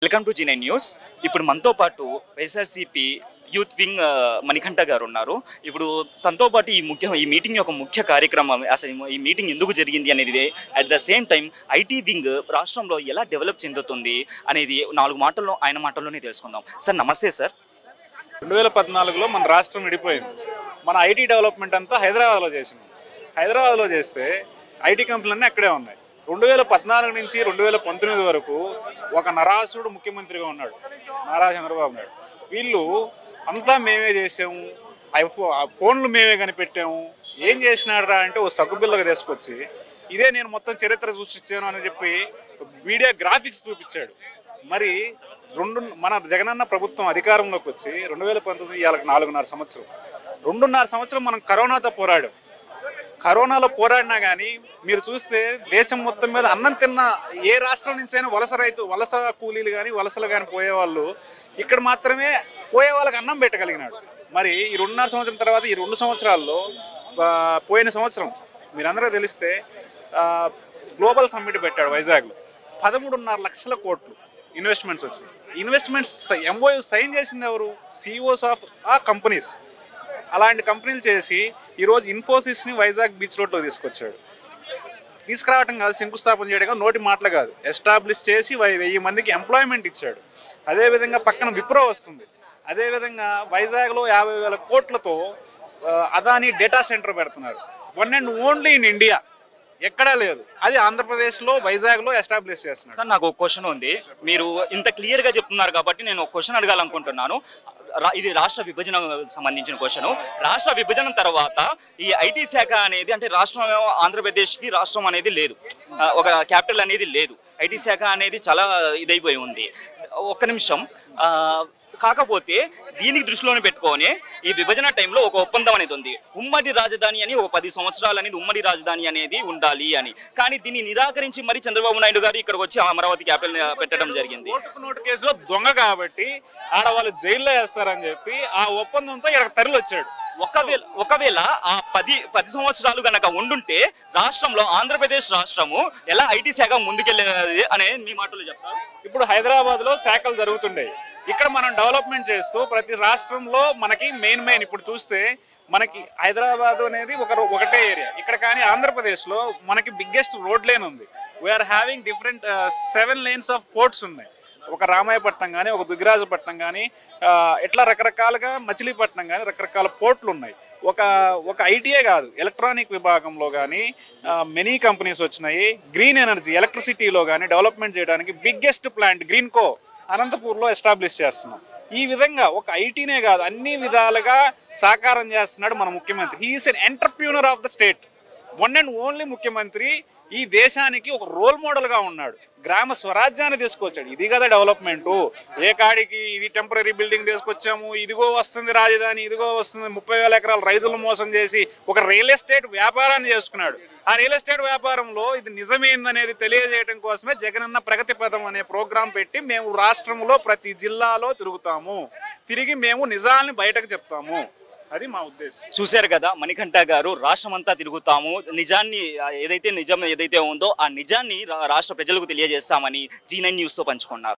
welcome to G nine news ఇప్పుడు మనతో పాటు వైఎస్ఆర్సీపీ యూత్ వింగ్ ఆ, మణికంఠ గారు ఉన్నారు ఇప్పుడు తనతో పాటు ఈ ముఖ్య ఈ మీటింగ్ యొక్క ముఖ్య కార్యక్రమం అసలు ఈ మీటింగ్ ఎందుకు జరిగింది అనేది at the same time IT wing రాష్ట్రంలో ఎలా డెవలప్ చెందుతుంది అనేది నాలుగు మాటల్లో ఆయన మాటల్లోనే తెలుసుకుందాం సార్ నమస్తే సార్ రెండు వేల పద్నాలుగులో మన రాష్ట్రం విడిపోయింది మన ఐటీ డెవలప్మెంట్ అంతా హైదరాబాద్లో చేసినాం హైదరాబాద్లో చేస్తే ఐటీ కంపెనీలన్నీ అక్కడే ఉన్నాయి రెండు వేల పద్నాలుగు నుంచి రెండు వేల పంతొమ్మిది వరకు ఒక నరాసుడు ముఖ్యమంత్రిగా ఉన్నాడు నారా చంద్రబాబు నాయుడు వీళ్ళు అంతా మేమే చేసాము ఐఫో ఆ ఫోన్లు మేమే కనిపెట్టాము ఏం చేసినాడురా అంటే ఓ సగ్గుబిల్లగా తీసుకొచ్చి ఇదే నేను మొత్తం చరిత్ర సృష్టించాను అని చెప్పి వీడియో గ్రాఫిక్స్ చూపించాడు మరి రెండు మన జగనన్న ప్రభుత్వం అధికారంలోకి వచ్చి రెండు వేల పంతొమ్మిది ఇవాళ నాలుగున్నర సంవత్సరం రెండున్నర సంవత్సరం మనం కరోనాతో పోరాడాం కరోనాలో పోరాడినా కానీ మీరు చూస్తే దేశం మొత్తం మీద అన్నం తిన్న ఏ రాష్ట్రం నుంచైనా వలస రైతు వలస కూలీలు కానీ వలసలు కానీ పోయేవాళ్ళు ఇక్కడ మాత్రమే పోయే వాళ్ళకి అన్నం పెట్టగలిగినాడు మరి ఈ రెండున్నర సంవత్సరం తర్వాత ఈ రెండు సంవత్సరాల్లో ఆ, పోయిన సంవత్సరం మీరందరూ తెలిస్తే ఆ, గ్లోబల్ సమ్మిట్ పెట్టాడు వైజాగ్లో పదమూడున్నర లక్షల కోట్లు ఇన్వెస్ట్మెంట్స్ వచ్చినాయి ఇన్వెస్ట్మెంట్స్ ఎంఓయూ సైన్ చేసింది ఎవరు సిఇఓస్ ఆఫ్ ఆ కంపెనీస్ అలాంటి కంపెనీలు చేసి ఈరోజు ఇన్ఫోసిస్ని వైజాగ్ బీచ్ రోడ్లో తీసుకొచ్చాడు తీసుకురావటం కాదు శంకుస్థాపన చేయడం కాదు నోటి మాటలు కాదు ఎస్టాబ్లిష్ చేసి వై- వెయ్యి మందికి ఎంప్లాయ్మెంట్ ఇచ్చాడు అదేవిధంగా పక్కన విప్రో వస్తుంది అదేవిధంగా వైజాగ్లో యాభై వేల కోట్లతో ఆ, అదాని డేటా సెంటర్ పెడుతున్నారు one and only in India ఎక్కడా లేదు అది ఆంధ్రప్రదేశ్లో వైజాగ్లో ఎస్టాబ్లిష్ చేస్తున్నారు సార్ నాకు ఒక క్వశ్చన్ ఉంది మీరు ఇంత క్లియర్ గా చెప్తున్నారు కాబట్టి నేను ఒక క్వశ్చన్ అడగాలనుకుంటున్నాను రా- ఇది రాష్ట్ర విభజన సంబంధించిన క్వశ్చన్ రాష్ట్ర విభజన తర్వాత ఈ ఐటీ శాఖ అనేది అంటే రాష్ట్రం ఆంధ్రప్రదేశ్కి రాష్ట్రం అనేది లేదు ఆ, ఒక క్యాపిటల్ అనేది లేదు ఐటీ శాఖ అనేది చాలా ఇదైపోయి ఉంది ఒక్క నిమిషం ఆ, కాకపోతే దీనికి దృష్టిలోనే పెట్టుకొని ఈ విభజన టైంలో ఒక ఒప్పందం అనేది ఉంది ఉమ్మడి రాజధాని అని ఒక పది సంవత్సరాలు అనేది ఉమ్మడి రాజధాని అనేది ఉండాలి అని కానీ దీన్ని నిరాకరించి మరి చంద్రబాబు నాయుడు గారు ఇక్కడికి వచ్చి అమరావతి క్యాపిటల్ పెట్టడం జరిగింది ఓటుకు నోటు కేసులో దొంగ కాబట్టి ఆడ వాళ్ళు జైల్లో వేస్తారని చెప్పి ఆ ఒప్పందంతో ఇక్కడ తరలి వచ్చాడు ఒకవేళ ఒకవేళ ఆ పది పది సంవత్సరాలు గనక ఉండుంటే రాష్ట్రంలో ఆంధ్రప్రదేశ్ రాష్ట్రము ఎలా ఐటీ శాఖ ముందుకెళ్ళేది అనే మీ మాటలు చెప్తారు ఇప్పుడు హైదరాబాద్ లో శాఖలు జరుగుతుండేవి ఇక్కడ మనం డెవలప్మెంట్ చేస్తూ ప్రతి రాష్ట్రంలో మనకి మెయిన్ మెయిన్ ఇప్పుడు చూస్తే మనకి హైదరాబాద్ అనేది ఒక ఒకటే ఏరియా ఇక్కడ కానీ ఆంధ్రప్రదేశ్లో మనకి బిగ్గెస్ట్ రోడ్ లేన్ ఉంది we're having different seven lanes of ports ఉన్నాయి ఒక రామాయపట్నం కానీ ఒక దుగ్గిరాజపట్నం కానీ ఆ, ఇట్లా రకరకాలుగా మచిలీపట్నం కానీ రకరకాల పోర్ట్లు ఉన్నాయి ఒక ఒక ఐటీఏ కాదు ఎలక్ట్రానిక్ విభాగంలో కానీ మెనీ కంపెనీస్ వచ్చినాయి గ్రీన్ ఎనర్జీ ఎలక్ట్రిసిటీలో కానీ డెవలప్మెంట్ చేయడానికి బిగ్గెస్ట్ ప్లాంట్ గ్రీన్ కో అనంతపూర్లో ఎస్టాబ్లిష్ చేస్తున్నాం ఈ విధంగా ఒక ఐటీనే కాదు అన్ని విధాలుగా సాకారం చేస్తున్నాడు మన ముఖ్యమంత్రి he is an entrepreneur of the state one and only ముఖ్యమంత్రి ఈ దేశానికి ఒక రోల్ మోడల్గా ఉన్నాడు గ్రామ స్వరాజ్యాన్ని తీసుకొచ్చాడు ఇది కదా డెవలప్మెంట్ ఏ కాడికి ఇది టెంపరీ బిల్డింగ్ తీసుకొచ్చాము ఇదిగో వస్తుంది రాజధాని ఇదిగో వస్తుంది ముప్పై వేల ఎకరాల రైతులను మోసం చేసి ఒక రియల్ ఎస్టేట్ వ్యాపారాన్ని చేసుకున్నాడు ఆ రియల్ ఎస్టేట్ వ్యాపారంలో ఇది నిజమేందనేది తెలియజేయడం కోసమే జగనన్న ప్రగతి పథం అనే ప్రోగ్రాం పెట్టి మేము రాష్ట్రంలో ప్రతి జిల్లాలో తిరుగుతాము తిరిగి మేము నిజాల్ని బయటకు చెప్తాము అది మా ఉద్దేశం చూశారు కదా మణికంఠ గారు రాష్ట్రమంతా తిరుగుతాము నిజాన్ని ఆ, ఏదైతే నిజం ఏదైతే ఉందో ఆ నిజాన్ని రా- రాష్ట్ర ప్రజలకు తెలియజేస్తామని జీ నైన్ న్యూస్తో పంచుకున్నారు